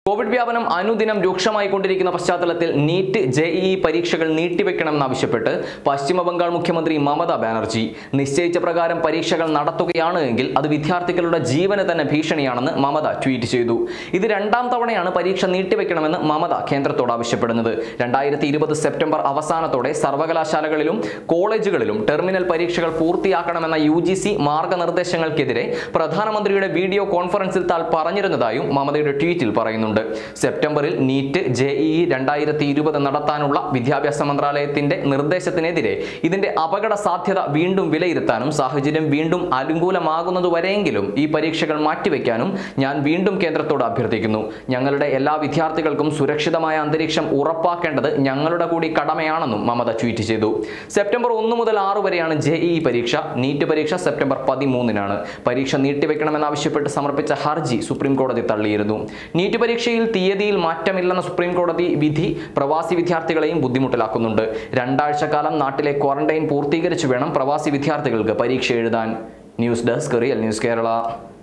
Covid വ്യാപനം അനുദിനം രൂക്ഷമായിക്കൊണ്ടിരിക്കുന്ന പശ്ചാത്തലത്തിൽ നീറ്റ് ജെഇഇ പരീക്ഷകൾ നീട്ടിവെക്കണമെന്നാവശ്യപ്പെട്ട് പശ്ചിമ ബംഗാൾ മുഖ്യമന്ത്രി മമതാ ബാനർജി നിശ്ചയിച്ച പ്രകാരം പരീക്ഷകൾ നടത്തുകയാണ് എങ്കിൽ അത് വിദ്യാർത്ഥികളുടെ ജീവന് തന്നെ ഭീഷണിയാണെന്ന് മമത ട്വീറ്റ് ചെയ്തു ഇത് രണ്ടാം തവണയാണ് പരീക്ഷ നീട്ടിവെക്കണമെന്ന് മമത കേന്ദ്രത്തോട് ആവശ്യപ്പെടുന്നത് രണ്ടായിരത്തി ഇരുപത് സെപ്റ്റംബർ അവസാനത്തോടെ സർവകലാശാലകളിലും കോളേജുകളിലും ടെർമിനൽ പരീക്ഷകൾ പൂർത്തിയാക്കണമെന്ന യു ജി സി മാർഗനിർദ്ദേശങ്ങൾക്കെതിരെ പ്രധാനമന്ത്രിയുടെ വീഡിയോ കോൺഫറൻസിൽ താൽ പറഞ്ഞിരുന്നതായും മമതയുടെ ട്വീറ്റിൽ പറയുന്നുണ്ട് സെപ്റ്റംബറിൽ നീറ്റ് ജെഇഇ രണ്ടായിരത്തി ഇരുപത് നടത്താനുള്ള വിദ്യാഭ്യാസ മന്ത്രാലയത്തിന്റെ നിർദ്ദേശത്തിനെതിരെ ഇതിന്റെ അപകട സാധ്യത വീണ്ടും വിലയിരുത്താനും സാഹചര്യം വീണ്ടും അനുകൂലമാകുന്നതുവരെയെങ്കിലും ഈ പരീക്ഷകൾ മാറ്റിവെക്കാനും ഞാൻ വീണ്ടും കേന്ദ്രത്തോട് അഭ്യർത്ഥിക്കുന്നു ഞങ്ങളുടെ എല്ലാ വിദ്യാർത്ഥികൾക്കും സുരക്ഷിതമായ അന്തരീക്ഷം ഉറപ്പാക്കേണ്ടത് ഞങ്ങളുടെ കൂടി കടമയാണെന്നും മമത ട്വീറ്റ് ചെയ്തു സെപ്റ്റംബർ ഒന്ന് മുതൽ ആറ് വരെയാണ് ജെഇഇ പരീക്ഷ നീറ്റ് പരീക്ഷ സെപ്റ്റംബർ പതിമൂന്നിനാണ് പരീക്ഷ നീട്ടിവെക്കണമെന്നാവശ്യപ്പെട്ട് സമർപ്പിച്ച ഹർജി സുപ്രീം കോടതി തള്ളിയിരുന്നു നീറ്റ് പരീക്ഷയിൽ തീയതിയിൽ മാറ്റമില്ലെന്ന സുപ്രീം കോടതി വിധി പ്രവാസി വിദ്യാർത്ഥികളെയും ബുദ്ധിമുട്ടിലാക്കുന്നുണ്ട് രണ്ടാഴ്ച കാലം നാട്ടിലെ ക്വാറന്റൈൻ പൂർത്തീകരിച്ചു വേണം പ്രവാസി വിദ്യാർത്ഥികൾക്ക് പരീക്ഷ എഴുതാൻ news desk real news Kerala